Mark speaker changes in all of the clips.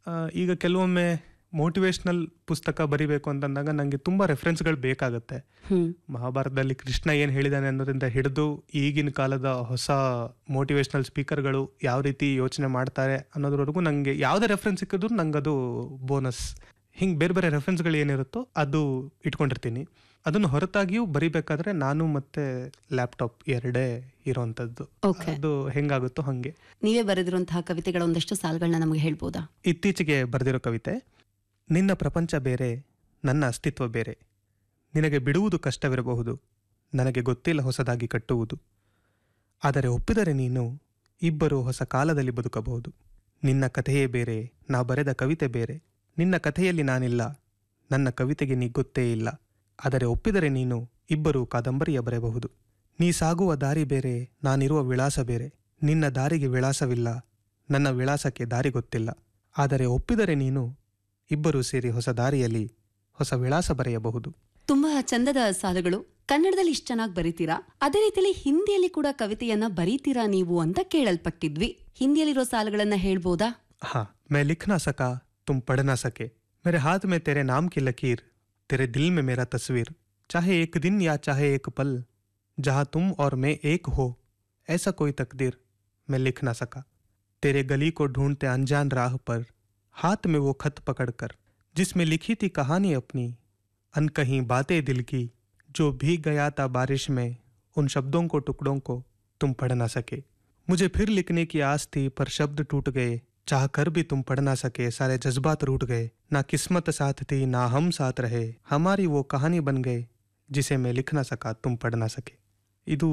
Speaker 1: ಆ, ಈಗ ಕೆಲವೊಮ್ಮೆ ಮೋಟಿವೇಶ್ನಲ್ ಪುಸ್ತಕ ಬರಿಬೇಕು ಅಂತಂದಾಗ ನನಗೆ ತುಂಬ ರೆಫರೆನ್ಸ್ಗಳು ಬೇಕಾಗುತ್ತೆ
Speaker 2: ಹ್ಮ್
Speaker 1: ಮಹಾಭಾರತದಲ್ಲಿ ಕೃಷ್ಣ ಏನು ಹೇಳಿದಾನೆ ಅನ್ನೋದ್ರಿಂದ ಹಿಡಿದು ಈಗಿನ ಕಾಲದ ಹೊಸ ಮೋಟಿವೇಶ್ನಲ್ ಸ್ಪೀಕರ್ಗಳು ಯಾವ ರೀತಿ ಯೋಚನೆ ಮಾಡ್ತಾರೆ ಅನ್ನೋದ್ರವರೆಗೂ ನನಗೆ ಯಾವುದೇ ರೆಫರೆನ್ಸ್ ಸಿಕ್ಕಿದ್ರು ನಂಗೆ ಅದು ಬೋನಸ್ ಹಿಂಗೆ ಬೇರೆ ಬೇರೆ ರೆಫರೆನ್ಸ್ಗಳು ಏನಿರುತ್ತೋ ಅದು ಇಟ್ಕೊಂಡಿರ್ತೀನಿ ಅದನ್ನು ಹೊರತಾಗಿಯೂ ಬರಿಬೇಕಾದ್ರೆ ನಾನು ಮತ್ತೆ ಲ್ಯಾಪ್ಟಾಪ್ ಎರಡೇ ಇರೋವಂಥದ್ದು
Speaker 2: Okay.
Speaker 1: ಅದು ಹೆಂಗಾಗುತ್ತೋ ಹಾಗೆ
Speaker 2: ನೀವೇ ಬರೆದಿರುವಂತಹ ಕವಿತೆಗಳ ಒಂದಷ್ಟು ಸಾಲುಗಳನ್ನ ನಮಗೆ ಹೇಳ್ಬೋದಾ
Speaker 1: ಇತ್ತೀಚೆಗೆ ಬರೆದಿರೋ ಕವಿತೆ ನಿನ್ನ ಪ್ರಪಂಚ ಬೇರೆ ನನ್ನ ಅಸ್ತಿತ್ವ ಬೇರೆ ನಿನಗೆ ಬಿಡುವುದು ಕಷ್ಟವಿರಬಹುದು ನನಗೆ ಗೊತ್ತಿಲ್ಲ ಹೊಸದಾಗಿ ಕಟ್ಟುವುದು ಆದರೆ ಒಪ್ಪಿದರೆ ನೀನು ಇಬ್ಬರು ಹೊಸ ಕಾಲದಲ್ಲಿ ಬದುಕಬಹುದು ನಿನ್ನ ಕಥೆಯೇ ಬೇರೆ ನಾ ಬರೆದ ಕವಿತೆ ಬೇರೆ ನಿನ್ನ ಕಥೆಯಲ್ಲಿ ನಾನಿಲ್ಲ ನನ್ನ ಕವಿತೆಗೆ ನೀ ಗೊತ್ತೇ ಇಲ್ಲ ಆದರೆ ಒಪ್ಪಿದರೆ ನೀನು ಇಬ್ಬರು ಕಾದಂಬರಿಯ ಬರೆಯಬಹುದು ನೀ ಸಾಗುವ ದಾರಿ ಬೇರೆ ನಾನಿರುವ ವಿಳಾಸ ಬೇರೆ ನಿನ್ನ ದಾರಿಗೆ ವಿಳಾಸವಿಲ್ಲ ನನ್ನ ವಿಳಾಸಕ್ಕೆ ದಾರಿ ಗೊತ್ತಿಲ್ಲ ಆದರೆ ಒಪ್ಪಿದರೆ ನೀನು ಇಬ್ಬರೂ ಸೇರಿ ಹೊಸ ದಾರಿಯಲ್ಲಿ ಹೊಸ ವಿಳಾಸ ಬರೆಯಬಹುದು
Speaker 2: ತುಂಬಾ ಚಂದದ ಸಾಲುಗಳು ಕನ್ನಡದಲ್ಲಿ ಇಷ್ಟು ಚೆನ್ನಾಗಿ ಬರೀತೀರಾ ಅದೇ ರೀತಿಯಲ್ಲಿ ಹಿಂದಿಯಲ್ಲಿ ಕೂಡ ಕವಿತೆಯನ್ನ ಬರೀತೀರಾ ನೀವು ಅಂತ ಕೇಳಲ್ಪಟ್ಟಿದ್ವಿ ಹಿಂದಿಯಲ್ಲಿರೋ ಸಾಲುಗಳನ್ನ ಹೇಳ್ಬೋದಾ
Speaker 1: हाँ मैं लिख ना सका तुम पढ़ ना सके मेरे हाथ में तेरे नाम की लकीर तेरे दिल में मेरा तस्वीर चाहे एक दिन या चाहे एक पल जहाँ तुम और मैं एक हो ऐसा कोई तकदीर मैं लिख ना सका तेरे गली को ढूंढते अनजान राह पर हाथ में वो खत पकड़कर जिसमें लिखी थी कहानी अपनी अनकहीं बातें दिल की जो भीग गया था बारिश में उन शब्दों को टुकड़ों को तुम पढ़ ना सके मुझे फिर लिखने की आस थी पर शब्द टूट गए चाह कर भी तुम पढ़ ना सके सारे जज्बात रूट गए ना किस्मत साथ थी ना हम साथ रहे हमारी वो कहानी बन गए जिसे मैं लिख ना सका तुम पढ़ ना सके ಇದು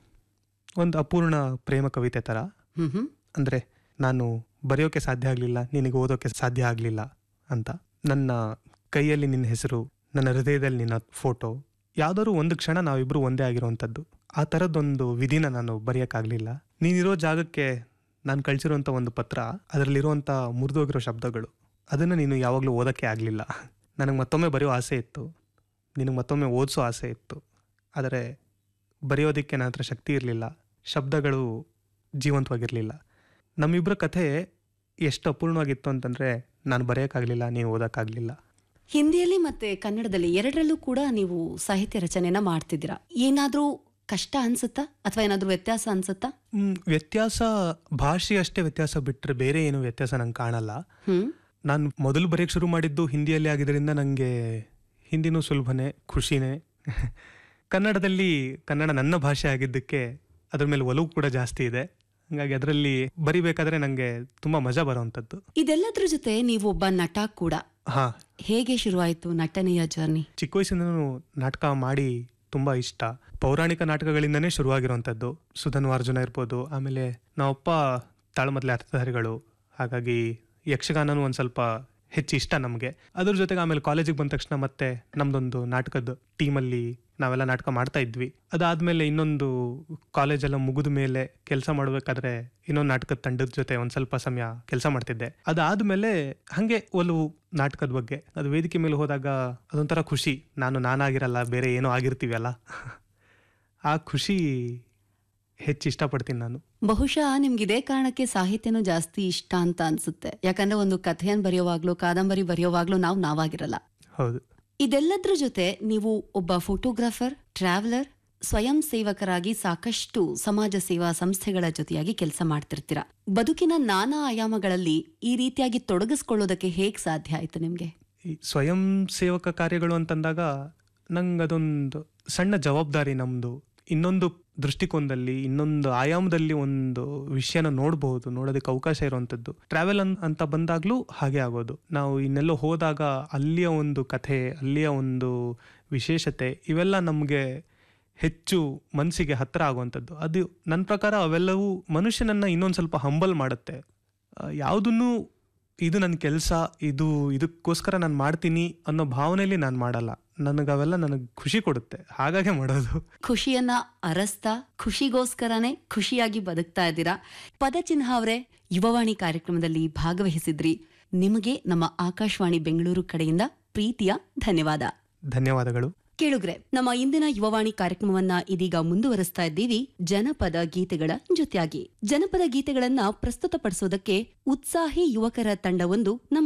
Speaker 1: ಒಂದು ಅಪೂರ್ಣ ಪ್ರೇಮ ಕವಿತೆ ಥರ
Speaker 2: ಹ್ಮ್ ಹ್ಮ್
Speaker 1: ಅಂದರೆ ನಾನು ಬರೆಯೋಕೆ ಸಾಧ್ಯ ಆಗಲಿಲ್ಲ ನಿನಗೆ ಓದೋಕೆ ಸಾಧ್ಯ ಆಗಲಿಲ್ಲ ಅಂತ ನನ್ನ ಕೈಯಲ್ಲಿ ನಿನ್ನ ಹೆಸರು ನನ್ನ ಹೃದಯದಲ್ಲಿ ನಿನ್ನ ಫೋಟೋ ಯಾವ್ದಾದ್ರು ಒಂದು ಕ್ಷಣ ನಾವಿಬ್ರು ಒಂದೇ ಆಗಿರುವಂಥದ್ದು ಆ ಥರದ್ದೊಂದು ವಿಧಿನ ನಾನು ಬರೆಯೋಕ್ಕಾಗಲಿಲ್ಲ ನೀನಿರೋ ಜಾಗಕ್ಕೆ ನಾನು ಕಳಿಸಿರುವಂಥ ಒಂದು ಪತ್ರ ಅದರಲ್ಲಿರುವಂಥ ಮುರಿದೋಗಿರೋ ಶಬ್ದಗಳು ಅದನ್ನು ನೀನು ಯಾವಾಗಲೂ ಓದೋಕ್ಕೆ ಆಗಲಿಲ್ಲ ನನಗೆ ಮತ್ತೊಮ್ಮೆ ಬರೆಯೋ ಆಸೆ ಇತ್ತು ನಿನಗೆ ಮತ್ತೊಮ್ಮೆ ಓದಿಸೋ ಆಸೆ ಇತ್ತು ಆದರೆ ಬರೆಯೋದಕ್ಕೆ ನನ್ನ ಹತ್ರ ಶಕ್ತಿ ಇರಲಿಲ್ಲ ಶಬ್ದಗಳು ಜೀವಂತವಾಗಿರಲಿಲ್ಲ ನಮ್ಮಿಬ್ಬರ ಕಥೆ ಎಷ್ಟು ಅಪೂರ್ಣವಾಗಿತ್ತು ಅಂತಂದರೆ ನಾನು ಬರೆಯೋಕ್ಕಾಗಲಿಲ್ಲ ನೀನು ಓದೋಕ್ಕಾಗಲಿಲ್ಲ
Speaker 2: ಹಿಂದಿಯಲ್ಲಿ ಮತ್ತೆ ಕನ್ನಡದಲ್ಲಿ ಎರಡರಲ್ಲೂ ಕೂಡ ನೀವು ಸಾಹಿತ್ಯ ರಚನೆಯನ್ನ ಮಾಡ್ತಿದ್ದೀರಾ ಏನಾದ್ರೂ ಕಷ್ಟ ಅನ್ಸುತ್ತಾ ಅಥವಾ ಏನಾದ್ರೂ ವ್ಯತ್ಯಾಸ ಅನ್ಸುತ್ತಾ
Speaker 1: ಮ್, ವ್ಯತ್ಯಾಸ ಭಾಷೆ ಅಷ್ಟೇ ವ್ಯತ್ಯಾಸ ಬಿಟ್ಟರೆ ಬೇರೆ ಏನು ವ್ಯತ್ಯಾಸ ನಂಗೆ ಕಾಣಲ್ಲ
Speaker 2: ಹ್ಮ್
Speaker 1: ನಾನು ಮೊದಲು ಬರೆಯೋಕ್ಕೆ ಶುರು ಮಾಡಿದ್ದು ಹಿಂದಿಯಲ್ಲಿ ಆಗಿದ್ದರಿಂದ ನನಗೆ ಹಿಂದಿನೂ ಸುಲಭನೇ ಖುಷಿನೇ ಕನ್ನಡದಲ್ಲಿ ಕನ್ನಡ ನನ್ನ ಭಾಷೆ ಆಗಿದ್ದಕ್ಕೆ ಅದ್ರ ಮೇಲೆ ಒಲವು ಕೂಡ ಜಾಸ್ತಿ ಇದೆ ಹಾಗಾಗಿ ಅದರಲ್ಲಿ ಬರಿಬೇಕಾದ್ರೆ ನನಗೆ ತುಂಬ ಮಜಾ ಬರೋವಂಥದ್ದು
Speaker 2: ಇದೆಲ್ಲದ್ರ ಜೊತೆ ನೀವು ಒಬ್ಬ ನಟ ಕೂಡ
Speaker 1: ಹಾಂ
Speaker 2: ಹೇಗೆ ಶುರುವಾಯಿತು ನಟನೆಯ ಜರ್ನಿ
Speaker 1: ಚಿಕ್ಕ ವಯಸ್ಸಿಂದನೂ ನಾಟಕ ಮಾಡಿ ತುಂಬ ಇಷ್ಟ ಪೌರಾಣಿಕ ನಾಟಕಗಳಿಂದನೇ ಶುರುವಾಗಿರುವಂಥದ್ದು ಸುಧನ್ವಾರ್ಜುನ ಇರ್ಬೋದು ಆಮೇಲೆ ನಾವಪ್ಪ ತಾಳಮದ್ಲೆ ಅರ್ಥಧಾರಿಗಳು ಹಾಗಾಗಿ ಯಕ್ಷಗಾನನೂ ಒಂದು ಸ್ವಲ್ಪ ಹೆಚ್ಚು ಇಷ್ಟ ನಮಗೆ ಅದ್ರ ಜೊತೆಗೆ ಆಮೇಲೆ ಕಾಲೇಜಿಗೆ ಬಂದ ತಕ್ಷಣ ಮತ್ತೆ ನಮ್ದೊಂದು ನಾಟಕದ ಟೀಮಲ್ಲಿ ನಾವೆಲ್ಲ ನಾಟಕ ಮಾಡ್ತಾ ಇದ್ವಿ ಅದಾದ್ಮೇಲೆ ಇನ್ನೊಂದು ಕಾಲೇಜೆಲ್ಲ ಮುಗಿದ ಮೇಲೆ ಕೆಲಸ ಮಾಡಬೇಕಾದ್ರೆ ಇನ್ನೊಂದು ನಾಟಕದ ತಂಡದ ಜೊತೆ ಒಂದು ಸ್ವಲ್ಪ ಸಮಯ ಕೆಲಸ ಮಾಡ್ತಿದ್ದೆ ಅದಾದ್ಮೇಲೆ ಹಾಗೆ ಒಲವು ನಾಟಕದ ಬಗ್ಗೆ ಅದು ವೇದಿಕೆ ಮೇಲೆ ಹೋದಾಗ ಅದೊಂಥರ ಖುಷಿ ನಾನು ನಾನಾಗಿರಲ್ಲ ಬೇರೆ ಏನೋ ಆಗಿರ್ತೀವಲ್ಲ ಆ ಖುಷಿ ಹೆಚ್ಚು ಇಷ್ಟಪಡ್ತೀನಿ ನಾನು
Speaker 2: ಬಹುಶಃ ನಿಮ್ಗೆ ಇದೇ ಕಾರಣಕ್ಕೆ ಸಾಹಿತ್ಯನೂ ಜಾಸ್ತಿ ಇಷ್ಟ ಅಂತ ಅನ್ಸುತ್ತೆ ಯಾಕಂದ್ರೆ ಒಂದು ಕಥೆಯನ್ನು ಬರೆಯೋವಾಗ್ಲೂ ಕಾದಂಬರಿ ಬರೆಯೋವಾಗ್ಲೂ ನಾವು ನಾವಾಗಿರಲ್ಲ
Speaker 1: ಹೌದು
Speaker 2: ಇದೆಲ್ಲದ್ರ ಜೊತೆ ನೀವು ಒಬ್ಬ ಫೋಟೋಗ್ರಾಫರ್ ಟ್ರಾವೆಲರ್ ಸ್ವಯಂ ಸೇವಕರಾಗಿ ಸಾಕಷ್ಟು ಸಮಾಜ ಸೇವಾ ಸಂಸ್ಥೆಗಳ ಜೊತೆಯಾಗಿ ಕೆಲಸ ಮಾಡ್ತಿರ್ತೀರ ಬದುಕಿನ ನಾನಾ ಆಯಾಮಗಳಲ್ಲಿ ಈ ರೀತಿಯಾಗಿ ತೊಡಗಿಸ್ಕೊಳ್ಳೋದಕ್ಕೆ ಹೇಗ್ ಸಾಧ್ಯ ಆಯ್ತು ನಿಮ್ಗೆ
Speaker 1: ಈ ಸ್ವಯಂ ಸೇವಕ ಕಾರ್ಯಗಳು ಅಂತಂದಾಗ ನಂಗೆ ಅದೊಂದು ಸಣ್ಣ ಜವಾಬ್ದಾರಿ ನಮ್ಮದು ಇನ್ನೊಂದು ದೃಷ್ಟಿಕೋನದಲ್ಲಿ ಇನ್ನೊಂದು ಆಯಾಮದಲ್ಲಿ ಒಂದು ವಿಷಯನ ನೋಡಬಹುದು ನೋಡೋದಕ್ಕೆ ಅವಕಾಶ ಇರುವಂಥದ್ದು ಟ್ರಾವೆಲ್ ಅನ್ ಅಂತ ಬಂದಾಗಲೂ ಹಾಗೆ ಆಗೋದು ನಾವು ಇನ್ನೆಲ್ಲೋ ಹೋದಾಗ ಅಲ್ಲಿಯ ಒಂದು ಕಥೆ ಅಲ್ಲಿಯ ಒಂದು ವಿಶೇಷತೆ ಇವೆಲ್ಲ ನಮಗೆ ಹೆಚ್ಚು ಮನಸ್ಸಿಗೆ ಹತ್ತಿರ ಆಗುವಂಥದ್ದು ಅದು ನನ್ನ ಪ್ರಕಾರ ಅವೆಲ್ಲವೂ ಮನುಷ್ಯನನ್ನ ಇನ್ನೊಂದು ಸ್ವಲ್ಪ ಹಂಬಲ್ ಮಾಡುತ್ತೆ ಯಾವುದನ್ನು ಇದು ನನ್ನ ಕೆಲಸ ಇದು ಇದಕ್ಕೋಸ್ಕರ ನಾನು ಮಾಡ್ತೀನಿ ಅನ್ನೋ ಭಾವನೆಯಲ್ಲಿ ನಾನು ಮಾಡಲ್ಲ ನನಗೆ ಅವೆಲ್ಲ ನನಗೆ ಖುಷಿ ಕೊಡುತ್ತೆ ಹಾಗಾಗಿ ಮಾಡೋದು
Speaker 2: ಖುಷಿಯನ್ನ ಅರಸ್ತಾ ಖುಷಿಗೋಸ್ಕರನೇ ಖುಷಿಯಾಗಿ ಬದುಕ್ತಾ ಇದ್ದೀರಾ ಪದಚಿಹ್ನ ಅವರೇ ಯುವವಾಣಿ ಕಾರ್ಯಕ್ರಮದಲ್ಲಿ ಭಾಗವಹಿಸಿದ್ರಿ ನಿಮಗೆ ನಮ್ಮ ಆಕಾಶವಾಣಿ ಬೆಂಗಳೂರು ಕಡೆಯಿಂದ ಪ್ರೀತಿಯ ಧನ್ಯವಾದ
Speaker 1: ಧನ್ಯವಾದಗಳು
Speaker 2: ಕೇಳುಗ್ರೆ ನಮ್ಮ ಇಂದಿನ ಯುವವಾಣಿ ಕಾರ್ಯಕ್ರಮವನ್ನ ಇದೀಗ ಮುಂದುವರಿಸ್ತಾ ಇದ್ದೀವಿ ಜನಪದ ಗೀತೆಗಳ ಜೊತೆಯಾಗಿ ಜನಪದ ಗೀತೆಗಳನ್ನ ಪ್ರಸ್ತುತಪಡಿಸೋದಕ್ಕೆ ಉತ್ಸಾಹಿ ಯುವಕರ ತಂಡವೊಂದು ನಮ್ಮ